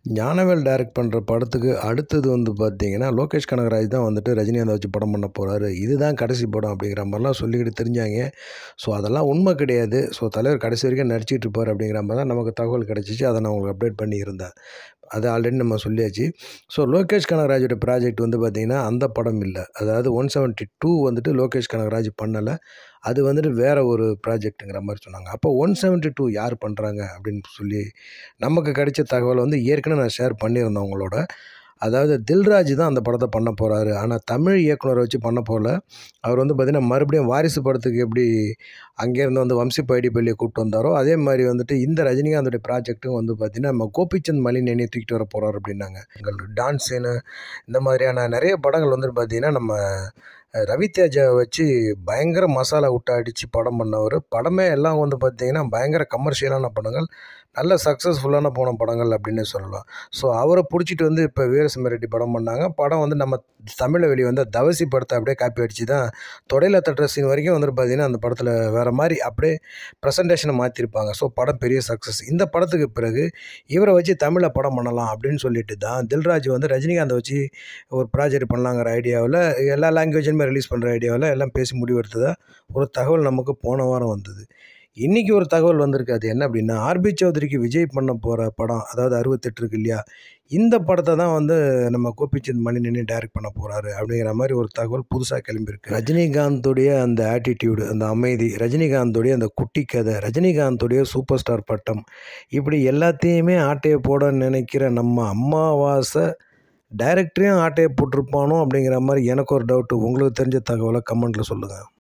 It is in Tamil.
ஞானவேல் டைரக்ட் பண்ணுற படத்துக்கு அடுத்தது வந்து பார்த்தீங்கன்னா லோகேஷ் கனகராஜ் தான் வந்துட்டு ரஜினிகாந்தை வச்சு படம் பண்ண போகிறாரு இதுதான் கடைசி படம் அப்படிங்கிற மாதிரிலாம் சொல்லிக்கிட்டு தெரிஞ்சாங்க ஸோ அதெல்லாம் உண்மை கிடையாது ஸோ தலைவர் கடைசி வரைக்கும் நடிச்சிட்டு இருப்பார் அப்படிங்கிற மாதிரி தான் நமக்கு தகவல் கிடச்சிச்சு அதை நான் உங்களுக்கு அப்டேட் பண்ணியிருந்தேன் அது ஆல்ரெடி நம்ம சொல்லியாச்சு ஸோ லோகேஷ் கனகராஜோட ப்ராஜெக்ட் வந்து பார்த்திங்கன்னா அந்த படம் இல்லை அதாவது ஒன் செவன்ட்டி டூ வந்துட்டு லோகேஷ் கனகராஜ் பண்ணலை அது வந்துட்டு வேறு ஒரு ப்ராஜெக்ட்டுங்கிற மாதிரி சொன்னாங்க அப்போ ஒன் செவன்ட்டி டூ யார் பண்ணுறாங்க அப்படின்னு சொல்லி நமக்கு கிடைச்ச தகவல் வந்து ஏற்கனவே நான் ஷேர் பண்ணியிருந்தேன் உங்களோட அதாவது தில்ராஜ் தான் அந்த படத்தை பண்ண போகிறாரு ஆனால் தமிழ் இயக்குனரை வச்சு பண்ண போகல அவர் வந்து பார்த்திங்கன்னா மறுபடியும் வாரிசு படத்துக்கு எப்படி அங்கேருந்து வந்து வம்சி பைடிப்பள்ளியை கூப்பிட்டு வந்தாரோ அதே மாதிரி வந்துட்டு இந்த ரஜினிகாந்தோடைய ப்ராஜெக்ட்டும் வந்து பார்த்திங்கன்னா நம்ம கோபிச்சந்த் மலிநேனியை தூக்கிட்டு வர போகிறார் அப்படின்னாங்க எங்கள் டான்ஸ் சீனு இந்த மாதிரியான நிறைய படங்கள் வந்துட்டு பார்த்திங்கன்னா நம்ம ரவி தேஜாவை வச்சு பயங்கர மசாலா விட்டு அடித்து படம் பண்ணவர் படமே எல்லாம் வந்து பார்த்திங்கன்னா பயங்கர கமர்ஷியலான படங்கள் நல்ல சக்ஸஸ்ஃபுல்லான போன படங்கள் அப்படின்னு சொல்லலாம் ஸோ அவரை பிடிச்சிட்டு வந்து இப்போ வீரசிம்ம ரெட்டி படம் பண்ணாங்க படம் வந்து நம்ம தமிழில் வெளியே வந்த தவசி படத்தை அப்படியே காப்பி அடித்து தான் தொடையில் தட்டுற சீன் வரைக்கும் வந்துட்டு பார்த்திங்கன்னா அந்த படத்தில் வேறு மாதிரி அப்படியே ப்ரெசன்டேஷனை மாற்றிருப்பாங்க ஸோ படம் பெரிய சக்ஸஸ் இந்த படத்துக்கு பிறகு இவரை வச்சு தமிழில் படம் பண்ணலாம் அப்படின்னு சொல்லிட்டு தான் தில்ராஜ் வந்து ரஜினிகாந்தை வச்சு ஒரு ப்ராஜெக்ட் பண்ணலாங்கிற ஐடியாவில் எல்லா லாங்குவேஜுமே ரிலீஸ் பண்ணுற ஐடியாவில் எல்லாம் பேசி முடிவெடுத்ததாக ஒரு தகவல் நமக்கு போன வாரம் வந்தது இன்றைக்கி ஒரு தகவல் வந்திருக்கு அது என்ன அப்படின்னா ஆர்பி சௌத்ரிக்கு விஜய் பண்ண போகிற படம் அதாவது அறுபத்தெட்டு இருக்கு இல்லையா இந்த படத்தை தான் வந்து நம்ம கோபிச்சந்த் மணிநேனி டைரக்ட் பண்ண போகிறாரு அப்படிங்கிற மாதிரி ஒரு தகவல் புதுசாக கிளம்பியிருக்கு ரஜினிகாந்தோடைய அந்த ஆட்டிடியூடு அந்த அமைதி ரஜினிகாந்தோடைய அந்த குட்டி கதை ரஜினிகாந்தோடைய சூப்பர் ஸ்டார் பட்டம் இப்படி எல்லாத்தையுமே ஆட்டையை போட நினைக்கிற நம்ம அம்மாவாசை டைரக்டரையும் ஆட்டையை போட்டிருப்பானோ அப்படிங்கிற மாதிரி எனக்கு ஒரு டவுட்டு உங்களுக்கு தெரிஞ்ச தகவலை கமெண்ட்டில் சொல்லுங்கள்